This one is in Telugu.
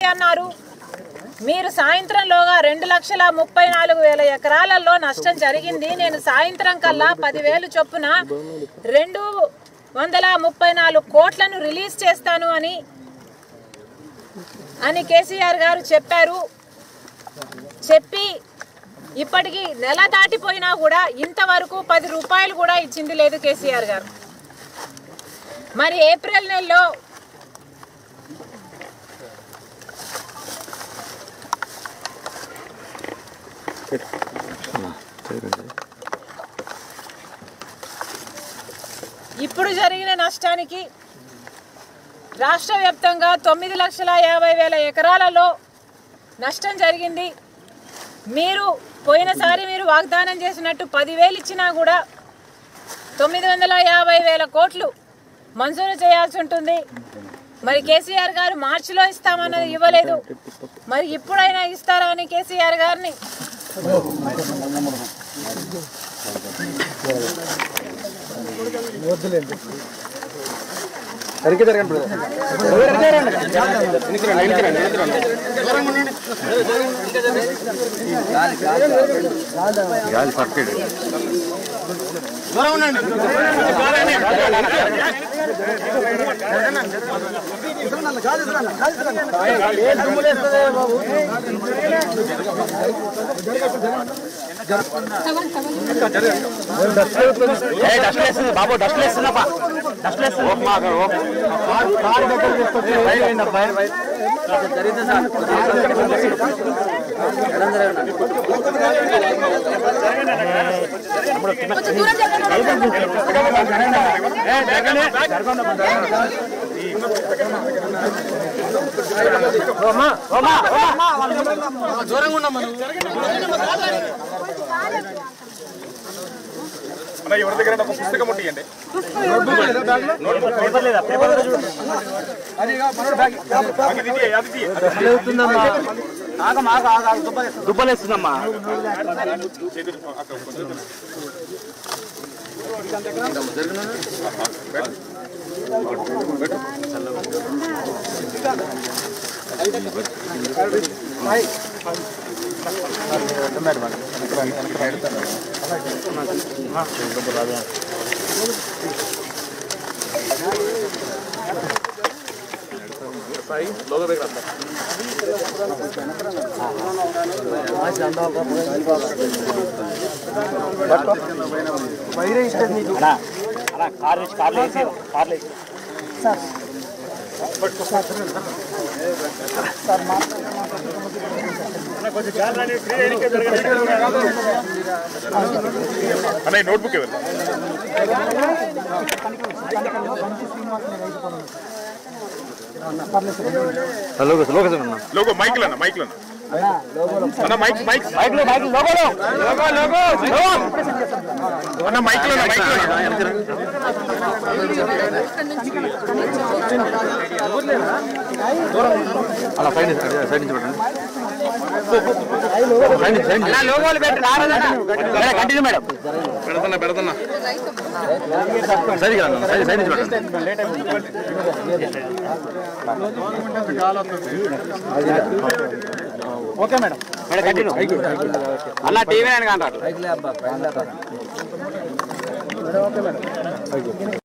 రుణమాఫీ అన్నారు మీరు సాయంత్రంలోగా రెండు లక్షల ముప్పై నాలుగు వేల ఎకరాలలో నష్టం జరిగింది నేను సాయంత్రం కల్లా పదివేలు చొప్పున రెండు వందల ముప్పై నాలుగు కోట్లను రిలీజ్ చేస్తాను అని అని కేసీఆర్ గారు చెప్పారు చెప్పి ఇప్పటికి నెల దాటిపోయినా కూడా ఇంతవరకు పది రూపాయలు కూడా ఇచ్చింది లేదు కేసీఆర్ గారు మరి ఏప్రిల్ నెలలో ఇప్పుడు జరిగిన నష్టానికి రాష్ట్ర వ్యాప్తంగా తొమ్మిది లక్షల యాభై వేల ఎకరాలలో నష్టం జరిగింది మీరు పోయినసారి మీరు వాగ్దానం చేసినట్టు పదివేలు ఇచ్చినా కూడా తొమ్మిది వందల యాభై వేల కోట్లు మంజూరు చేయాల్సి ఉంటుంది మరి కేసీఆర్ గారు మార్చిలో ఇస్తామన్నది ఇవ్వలేదు మరి ఇప్పుడైనా ఇస్తారా అని కేసీఆర్ గారిని బాబు డస్ట్ వేస్తున్నా డస్ట్ వేస్తున్నా అన్న ఎవరి దగ్గర ఒక పుస్తకం ఉంటియండి అది తీయ, అది తీయ. దుబ్బలేస్తుందమ్మా చేతులు అక్కడ కొంచెం. అలా కార్ వేసి కార్లో వేసి కార్లో వేసి అన్న ఈ నోట్బుక్ ఎవరు లోగో మైకులు అన్న మైకులు అన్న అన్న మైక్ మైక్ బైక్లో బైక్ లోగోలో లోగో లోగో అన్న మైకులు అన్న మైకులు అన్న అలా సైడ్ సైడ్ నుంచి పెట్టండి లోగోలు పెట్టి రాలేదన్న కంటిన్యూ మేడం పెడతన్నా పెడతన్నా సైడ్ సైడ్ సైడ్ నుంచి పెట్టండి ఓకే మేడం మేడం కంటిన్యూ అన్న టీవీ అని అంటారు